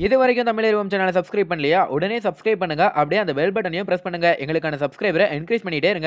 இது வரைக்கும் தமிழ் சேனலை சப்ஸ்கிரைப் பண்ணலையா உடனே சப்ஸ்கிரைப் பண்ணுங்க அப்படியே அந்த பெல் பட்டனையும் பிரஸ் பண்ணுங்க எங்களுக்கான சப்ஸ்கிரைபரை என்கரேஜ் பண்ணிட்டே இருங்க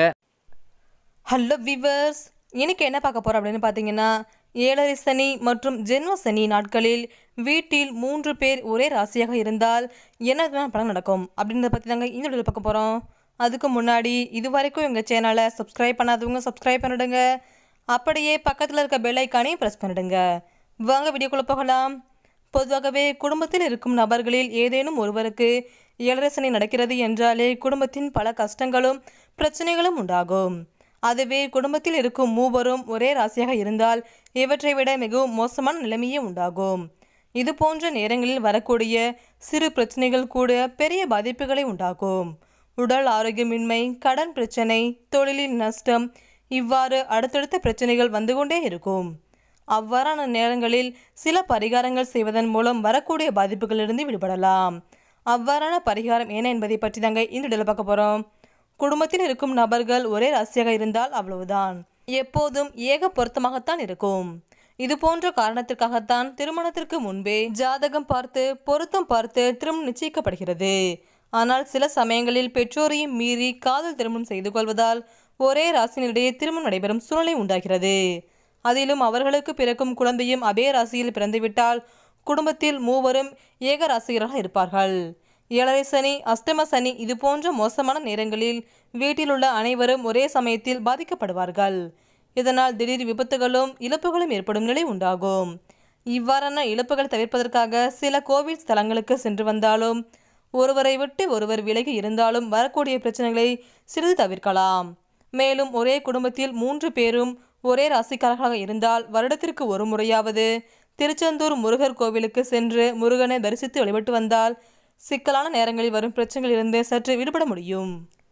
ஹலோ விவர்ஸ் இன்னைக்கு என்ன பார்க்க போகிறோம் அப்படின்னு பார்த்தீங்கன்னா ஏழரை சனி மற்றும் ஜென்ம சனி நாட்களில் வீட்டில் மூன்று பேர் ஒரே ராசியாக இருந்தால் என்ன பலன் நடக்கும் அப்படின்றத பற்றி தாங்க இந்த வீடியோவில் பார்க்க போகிறோம் அதுக்கு முன்னாடி இது வரைக்கும் எங்கள் சேனலை சப்ஸ்கிரைப் பண்ணாதவங்க சப்ஸ்கிரைப் பண்ணிடுங்க அப்படியே பக்கத்தில் இருக்க பெல் ஐக்கானையும் ப்ரெஸ் பண்ணிடுங்க வாங்க வீடியோக்குள்ளே போகலாம் பொதுவாகவே குடும்பத்தில் இருக்கும் நபர்களில் ஏதேனும் ஒருவருக்கு ஏழரை சனி நடக்கிறது என்றாலே குடும்பத்தின் பல கஷ்டங்களும் பிரச்சனைகளும் உண்டாகும் அதுவே குடும்பத்தில் இருக்கும் மூவரும் ஒரே ராசியாக இருந்தால் இவற்றை விட மிகவும் மோசமான நிலைமையே உண்டாகும் இது போன்ற நேரங்களில் வரக்கூடிய சிறு பிரச்சனைகள் கூட பெரிய பாதிப்புகளை உண்டாகும் உடல் ஆரோக்கியமின்மை கடன் பிரச்சனை தொழிலின் நஷ்டம் இவ்வாறு அடுத்தடுத்த பிரச்சனைகள் வந்து கொண்டே இருக்கும் அவ்வாறான நேரங்களில் சில பரிகாரங்கள் செய்வதன் மூலம் வரக்கூடிய பாதிப்புகளிலிருந்து விடுபடலாம் அவ்வாறான பரிகாரம் என்ன என்பதை பற்றி தாங்க இந்த வீடியோவில் பார்க்க போகிறோம் குடும்பத்தில் இருக்கும் நபர்கள் ஒரே ராசியாக இருந்தால் அவ்வளவுதான் எப்போதும் ஏக பொருத்தமாகத்தான் இருக்கும் இது போன்ற காரணத்திற்காகத்தான் திருமணத்திற்கு முன்பே ஜாதகம் பார்த்து பொருத்தம் பார்த்து திருமணம் நிச்சயிக்கப்படுகிறது ஆனால் சில சமயங்களில் பெற்றோரையும் மீறி காதல் திருமணம் செய்து கொள்வதால் ஒரே ராசியினரிடையே திருமணம் நடைபெறும் சூழ்நிலை உண்டாகிறது அதிலும் அவர்களுக்கு பிறக்கும் குழந்தையும் அதே ராசியில் பிறந்துவிட்டால் குடும்பத்தில் மூவரும் ஏக ராசிகராக இருப்பார்கள் ஏழரை சனி அஷ்டம சனி இது போன்ற மோசமான நேரங்களில் வீட்டில் உள்ள அனைவரும் ஒரே சமயத்தில் பாதிக்கப்படுவார்கள் இதனால் திடீர் விபத்துகளும் இழப்புகளும் ஏற்படும் நிலை உண்டாகும் இவ்வாறான இழப்புகள் தவிர்ப்பதற்காக சில கோவில் ஸ்தலங்களுக்கு சென்று வந்தாலும் ஒருவரை விட்டு ஒருவர் விலகி இருந்தாலும் வரக்கூடிய பிரச்சனைகளை சிறிது தவிர்க்கலாம் மேலும் ஒரே குடும்பத்தில் மூன்று பேரும் ஒரே ராசிக்காரர்களாக இருந்தால் வருடத்திற்கு ஒரு முறையாவது திருச்செந்தூர் முருகர் கோவிலுக்கு சென்று முருகனை தரிசித்து வழிபட்டு வந்தால் சிக்கலான நேரங்களில் வரும் பிரச்சனைகளிலிருந்து சற்று விடுபட முடியும்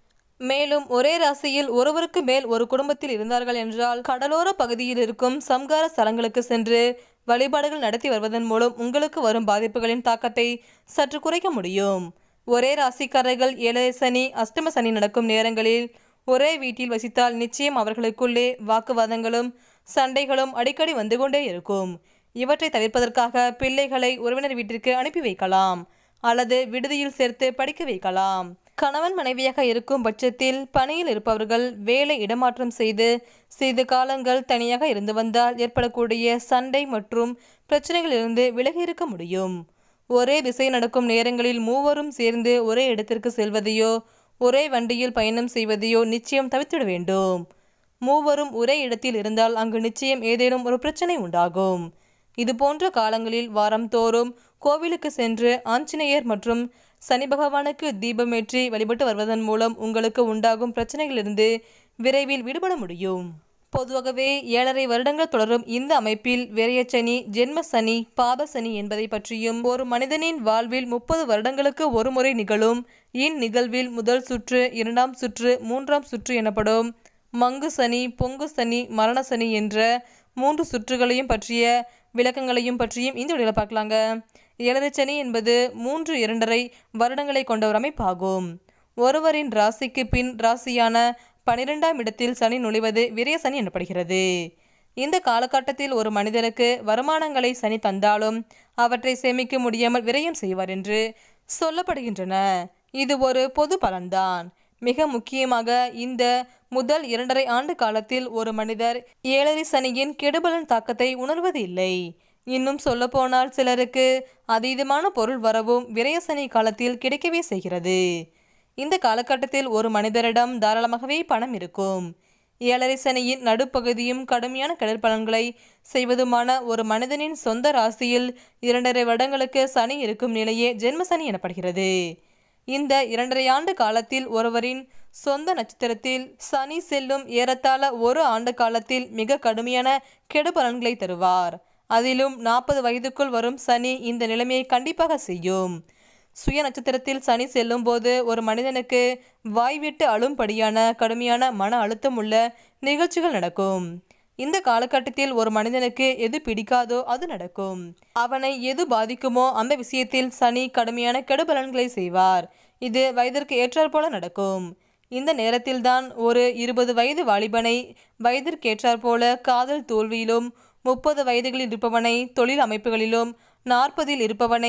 மேலும் ஒரே ராசியில் ஒருவருக்கு மேல் ஒரு குடும்பத்தில் இருந்தார்கள் என்றால் கடலோர பகுதியில் இருக்கும் சம்கார ஸ்தலங்களுக்கு சென்று வழிபாடுகள் நடத்தி வருவதன் மூலம் உங்களுக்கு வரும் பாதிப்புகளின் தாக்கத்தை சற்று குறைக்க முடியும் ஒரே ராசிக்காரர்கள் ஏழரை சனி அஷ்டம சனி நடக்கும் நேரங்களில் ஒரே வீட்டில் வசித்தால் நிச்சயம் அவர்களுக்குள்ளே வாக்குவாதங்களும் சண்டைகளும் அடிக்கடி வந்து கொண்டே இருக்கும் இவற்றை தவிர்ப்பதற்காக பிள்ளைகளை உறவினர் வீட்டிற்கு அனுப்பி வைக்கலாம் அல்லது விடுதியில் சேர்த்து படிக்க வைக்கலாம் கணவன் மனைவியாக இருக்கும் பட்சத்தில் பணியில் இருப்பவர்கள் வேலை இடமாற்றம் செய்து சிறிது காலங்கள் தனியாக இருந்து வந்தால் ஏற்படக்கூடிய சண்டை மற்றும் பிரச்சனைகளிலிருந்து விலகி இருக்க முடியும் ஒரே திசை நடக்கும் நேரங்களில் மூவரும் சேர்ந்து ஒரே இடத்திற்கு செல்வதையோ ஒரே வண்டியில் பயணம் செய்வதையோ நிச்சயம் தவிர்த்திட வேண்டும் மூவரும் ஒரே இடத்தில் இருந்தால் அங்கு நிச்சயம் ஏதேனும் ஒரு பிரச்சனை உண்டாகும் இது போன்ற காலங்களில் வாரம் தோறும் கோவிலுக்கு சென்று ஆஞ்சநேயர் மற்றும் சனி பகவானுக்கு தீபமேற்றி வழிபட்டு வருவதன் மூலம் உங்களுக்கு உண்டாகும் பிரச்சனைகளிலிருந்து விரைவில் விடுபட முடியும் பொதுவாகவே ஏழரை வருடங்கள் தொடரும் இந்த அமைப்பில் விரயச்சனி ஜென்ம சனி பாப சனி என்பதை பற்றியும் ஒரு மனிதனின் வாழ்வில் முப்பது வருடங்களுக்கு ஒரு முறை நிகழும் இந்நிகழ்வில் முதல் சுற்று இரண்டாம் சுற்று மூன்றாம் சுற்று எனப்படும் மங்கு சனி பொங்கு சனி மரண சனி என்ற மூன்று சுற்றுகளையும் பற்றிய விளக்கங்களையும் பற்றியும் இந்த வீடியோவில் பார்க்கலாங்க ஏழரை சனி என்பது மூன்று இரண்டரை வருடங்களை கொண்ட ஒரு அமைப்பாகும் ஒருவரின் ராசிக்கு பின் ராசியான பனிரெண்டாம் இடத்தில் சனி நுழைவது விரய சனி எனப்படுகிறது இந்த காலகட்டத்தில் ஒரு மனிதனுக்கு வருமானங்களை சனி தந்தாலும் அவற்றை சேமிக்க முடியாமல் விரயம் செய்வார் என்று சொல்லப்படுகின்றன இது ஒரு பொது பலன்தான் மிக முக்கியமாக இந்த முதல் இரண்டரை ஆண்டு காலத்தில் ஒரு மனிதர் ஏழரை சனியின் கெடுபலன் தாக்கத்தை உணர்வது இல்லை இன்னும் சொல்லப்போனால் சிலருக்கு அதீதமான பொருள் வரவும் விரய சனி காலத்தில் கிடைக்கவே செய்கிறது இந்த காலகட்டத்தில் ஒரு மனிதரிடம் தாராளமாகவே பணம் இருக்கும் ஏழரை சனியின் நடுப்பகுதியும் கடுமையான கடற்பலன்களை செய்வதுமான ஒரு மனிதனின் சொந்த ராசியில் இரண்டரை வருடங்களுக்கு சனி இருக்கும் நிலையே ஜென்ம சனி எனப்படுகிறது இந்த இரண்டரை ஆண்டு காலத்தில் ஒருவரின் சொந்த நட்சத்திரத்தில் சனி செல்லும் ஏறத்தாழ ஒரு ஆண்டு காலத்தில் மிக கடுமையான கெடுபலன்களை தருவார் அதிலும் நாற்பது வயதுக்குள் வரும் சனி இந்த நிலைமையை கண்டிப்பாக செய்யும் சுய நட்சத்திரத்தில் சனி செல்லும் போது ஒரு மனிதனுக்கு வாய்விட்டு அழும்படியான கடுமையான மன அழுத்தம் உள்ள நிகழ்ச்சிகள் நடக்கும் இந்த காலகட்டத்தில் ஒரு மனிதனுக்கு எது பிடிக்காதோ அது நடக்கும் அவனை எது பாதிக்குமோ அந்த விஷயத்தில் சனி கடுமையான கெடுபலன்களை செய்வார் இது வயதிற்கு ஏற்றாற்போல நடக்கும் இந்த நேரத்தில்தான் ஒரு இருபது வயது வாலிபனை வயதிற்கேற்றாற்போல காதல் தோல்வியிலும் முப்பது வயதுகளில் இருப்பவனை தொழில் அமைப்புகளிலும் நாற்பதில் இருப்பவனை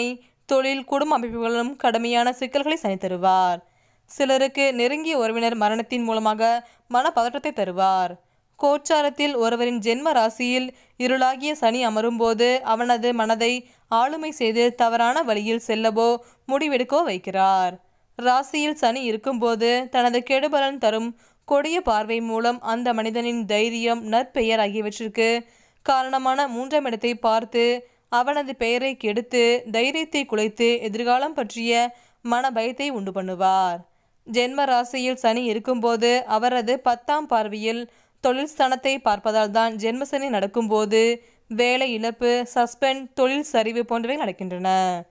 தொழில் குடும்ப அமைப்புகளிலும் கடுமையான சிக்கல்களை சனி தருவார் சிலருக்கு நெருங்கிய உறவினர் மரணத்தின் மூலமாக மனப்பதற்றத்தை தருவார் கோச்சாரத்தில் ஒருவரின் ஜென்ம ராசியில் இருளாகிய சனி அமரும்போது அவனது மனதை ஆளுமை செய்து தவறான வழியில் செல்லவோ முடிவெடுக்கவோ வைக்கிறார் ராசியில் சனி இருக்கும்போது தனது கெடுபலன் தரும் கொடிய பார்வை மூலம் அந்த மனிதனின் தைரியம் நற்பெயர் ஆகியவற்றிற்கு காரணமான மூன்றாம் இடத்தை பார்த்து அவனது பெயரை கெடுத்து தைரியத்தை குலைத்து எதிர்காலம் பற்றிய மன பயத்தை உண்டு பண்ணுவார் ஜென்ம ராசியில் சனி இருக்கும்போது அவரது பத்தாம் பார்வையில் தொழில் ஸ்தானத்தை பார்ப்பதால் தான் ஜென்மசனி நடக்கும்போது வேலை இழப்பு சஸ்பெண்ட் தொழில் சரிவு போன்றவை நடக்கின்றன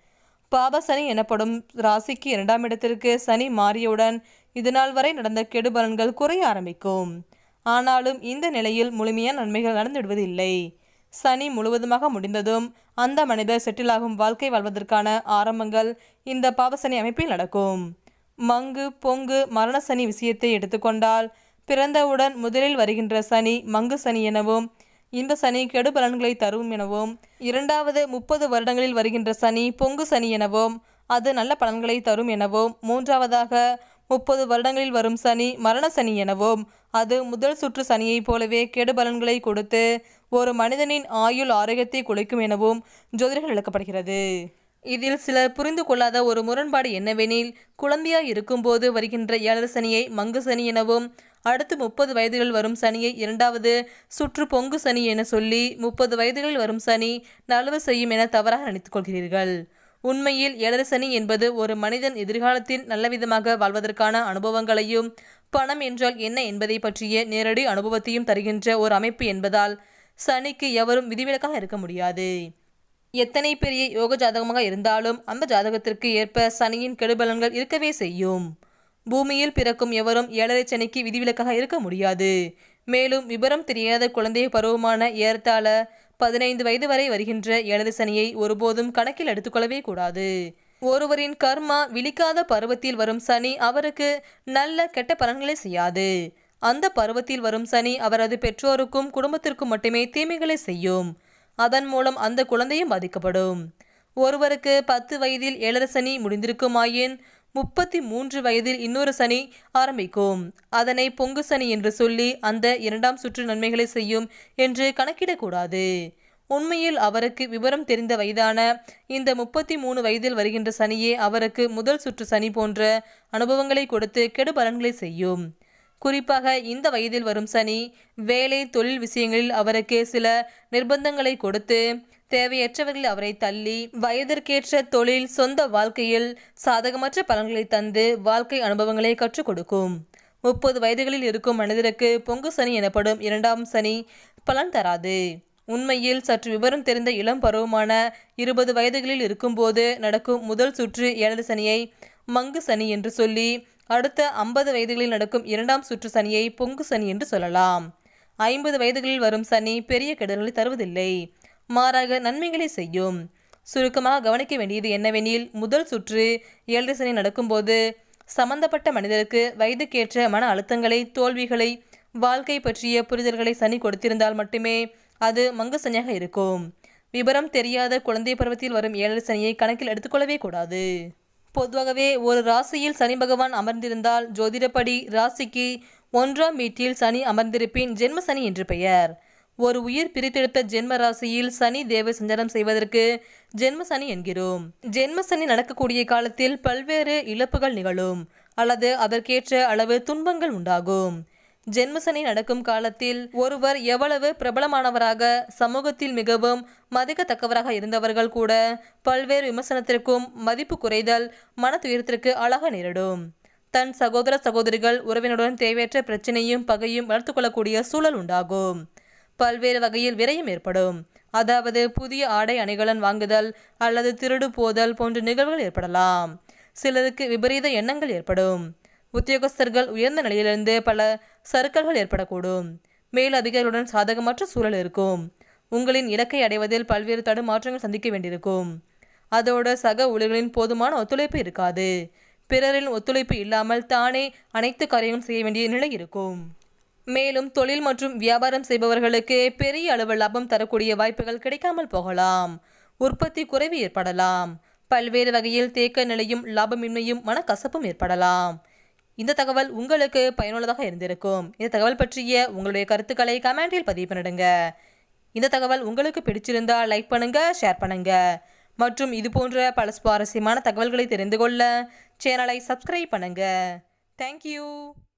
பாபசனி எனப்படும் ராசிக்கு இரண்டாம் இடத்திற்கு சனி மாறியவுடன் இதுநாள் வரை நடந்த கெடுபலன்கள் குறைய ஆரம்பிக்கும் ஆனாலும் இந்த நிலையில் முழுமையான நன்மைகள் நடந்துவிடுவதில்லை சனி முழுவதுமாக முடிந்ததும் அந்த மனிதர் செட்டிலாகும் வாழ்க்கை வாழ்வதற்கான ஆரம்பங்கள் இந்த பாபசனி அமைப்பில் நடக்கும் மங்கு பொங்கு மரண சனி விஷயத்தை எடுத்துக்கொண்டால் பிறந்தவுடன் முதலில் வருகின்ற சனி மங்கு சனி எனவும் இந்த சனி கெடுபலன்களை தரும் எனவும் இரண்டாவது முப்பது வருடங்களில் வருகின்ற சனி பொங்கு சனி எனவும் அது நல்ல பலன்களை தரும் எனவும் மூன்றாவதாக முப்பது வருடங்களில் வரும் சனி மரண சனி எனவும் அது முதல் சுற்று சனியைப் போலவே கெடுபலன்களை கொடுத்து ஒரு மனிதனின் ஆயுள் ஆரோக்கியத்தை குலைக்கும் எனவும் ஜோதிடர்கள் விளக்கப்படுகிறது இதில் சிலர் புரிந்து கொள்ளாத ஒரு முரண்பாடு என்னவெனில் குழந்தையாய் இருக்கும்போது வருகின்ற ஏழரை சனியை மங்கு சனி எனவும் அடுத்து முப்பது வயதுகளில் வரும் சனியை இரண்டாவது சுற்று பொங்கு சனி என சொல்லி முப்பது வயதுகளில் வரும் சனி நலவு செய்யும் என தவறாக நினைத்துக் கொள்கிறீர்கள் உண்மையில் ஏழரை சனி என்பது ஒரு மனிதன் எதிர்காலத்தில் நல்லவிதமாக வாழ்வதற்கான அனுபவங்களையும் பணம் என்றால் என்ன என்பதை பற்றிய நேரடி அனுபவத்தையும் தருகின்ற ஒரு அமைப்பு என்பதால் சனிக்கு எவரும் விதிவிலக்காக இருக்க முடியாது எத்தனை பெரிய யோக ஜாதகமாக இருந்தாலும் அந்த ஜாதகத்திற்கு ஏற்ப சனியின் கெடுபலன்கள் இருக்கவே செய்யும் பூமியில் பிறக்கும் எவரும் ஏழரை சனிக்கு விதிவிலக்காக இருக்க முடியாது மேலும் விபரம் தெரியாத குழந்தை பருவமான ஏறத்தாழ பதினைந்து வயது வரை வருகின்ற ஏழரை சனியை ஒருபோதும் கணக்கில் எடுத்துக்கொள்ளவே கூடாது ஒருவரின் கர்மா விழிக்காத பருவத்தில் வரும் சனி அவருக்கு நல்ல கெட்ட பலன்களை செய்யாது அந்த பருவத்தில் வரும் சனி அவரது பெற்றோருக்கும் குடும்பத்திற்கும் மட்டுமே தீமைகளை செய்யும் அதன் மூலம் அந்த குழந்தையும் பாதிக்கப்படும் ஒருவருக்கு பத்து வயதில் ஏழரை சனி முடிந்திருக்குமாயின் முப்பத்தி மூன்று வயதில் இன்னொரு சனி ஆரம்பிக்கும் அதனை பொங்கு சனி என்று சொல்லி அந்த இரண்டாம் சுற்று நன்மைகளை செய்யும் என்று கணக்கிடக்கூடாது உண்மையில் அவருக்கு விவரம் தெரிந்த வயதான இந்த முப்பத்தி மூணு வயதில் வருகின்ற சனியே அவருக்கு முதல் சுற்று சனி போன்ற அனுபவங்களை கொடுத்து கெடு பலன்களை செய்யும் குறிப்பாக இந்த வயதில் வரும் சனி வேலை தொழில் விஷயங்களில் அவருக்கு சில நிர்பந்தங்களை கொடுத்து தேவையற்றவர்களில் அவரை தள்ளி வயதிற்கேற்ற தொழில் சொந்த வாழ்க்கையில் சாதகமற்ற பலன்களை தந்து வாழ்க்கை அனுபவங்களை கற்றுக் கொடுக்கும் முப்பது வயதுகளில் இருக்கும் மனிதருக்கு பொங்கு சனி எனப்படும் இரண்டாம் சனி பலன் தராது உண்மையில் சற்று விவரம் தெரிந்த இளம் பருவமான இருபது வயதுகளில் இருக்கும்போது நடக்கும் முதல் சுற்று ஏழரை சனியை மங்கு சனி என்று சொல்லி அடுத்த ஐம்பது வயதுகளில் நடக்கும் இரண்டாம் சுற்று சனியை பொங்கு சனி என்று சொல்லலாம் ஐம்பது வயதுகளில் வரும் சனி பெரிய கெடுதல்களை தருவதில்லை மாறாக நன்மைகளை செய்யும் சுருக்கமாக கவனிக்க வேண்டியது என்னவெனில் முதல் சுற்று ஏழரை சனி நடக்கும்போது சம்பந்தப்பட்ட மனிதருக்கு வயதுக்கேற்ற மன அழுத்தங்களை தோல்விகளை வாழ்க்கை பற்றிய புரிதல்களை சனி கொடுத்திருந்தால் மட்டுமே அது மங்கு சனியாக இருக்கும் விபரம் தெரியாத குழந்தை பருவத்தில் வரும் ஏழரை சனியை கணக்கில் எடுத்துக்கொள்ளவே கூடாது பொதுவாகவே ஒரு ராசியில் சனி பகவான் அமர்ந்திருந்தால் ஜோதிடப்படி ராசிக்கு ஒன்றாம் வீட்டில் சனி அமர்ந்திருப்பின் ஜென்ம சனி என்று பெயர் ஒரு உயிர் பிரித்தெடுத்த ஜென்ம ராசியில் சனி தேவ சஞ்சாரம் செய்வதற்கு ஜென்ம சனி என்கிறோம் ஜென்ம சனி நடக்கக்கூடிய காலத்தில் பல்வேறு இழப்புகள் நிகழும் அல்லது அதற்கேற்ற அளவு துன்பங்கள் உண்டாகும் ஜென்மசனி நடக்கும் காலத்தில் ஒருவர் எவ்வளவு பிரபலமானவராக சமூகத்தில் மிகவும் மதிக்கத்தக்கவராக இருந்தவர்கள் கூட பல்வேறு விமர்சனத்திற்கும் மதிப்பு குறைதல் மன துயரத்திற்கு ஆளாக நேரிடும் தன் சகோதர சகோதரிகள் உறவினருடன் தேவையற்ற பிரச்சனையும் பகையும் வளர்த்து கொள்ளக்கூடிய சூழல் உண்டாகும் பல்வேறு வகையில் விரயம் ஏற்படும் அதாவது புதிய ஆடை அணிகலன் வாங்குதல் அல்லது திருடு போதல் போன்ற நிகழ்வுகள் ஏற்படலாம் சிலருக்கு விபரீத எண்ணங்கள் ஏற்படும் உத்தியோகஸ்தர்கள் உயர்ந்த நிலையிலிருந்து பல சறுக்கல்கள் ஏற்படக்கூடும் மேல் அதிகாரிகளுடன் சாதகமற்ற சூழல் இருக்கும் உங்களின் இலக்கை அடைவதில் பல்வேறு தடுமாற்றங்கள் சந்திக்க வேண்டியிருக்கும் அதோடு சக ஊழியர்களின் போதுமான ஒத்துழைப்பு இருக்காது பிறரின் ஒத்துழைப்பு இல்லாமல் தானே அனைத்து காரியங்களும் செய்ய வேண்டிய நிலை இருக்கும் மேலும் தொழில் மற்றும் வியாபாரம் செய்பவர்களுக்கு பெரிய அளவு லாபம் தரக்கூடிய வாய்ப்புகள் கிடைக்காமல் போகலாம் உற்பத்தி குறைவு ஏற்படலாம் பல்வேறு வகையில் தேக்க நிலையும் லாபமின்மையும் மனக்கசப்பும் ஏற்படலாம் இந்த தகவல் உங்களுக்கு பயனுள்ளதாக இருந்திருக்கும் இந்த தகவல் பற்றிய உங்களுடைய கருத்துக்களை கமெண்டில் பதிவு பண்ணிடுங்க இந்த தகவல் உங்களுக்கு பிடிச்சிருந்தா லைக் பண்ணுங்க ஷேர் பண்ணுங்க மற்றும் இது போன்ற பல சுவாரஸ்யமான தகவல்களை தெரிந்து கொள்ள சேனலை சப்ஸ்கிரைப் பண்ணுங்க தேங்க்யூ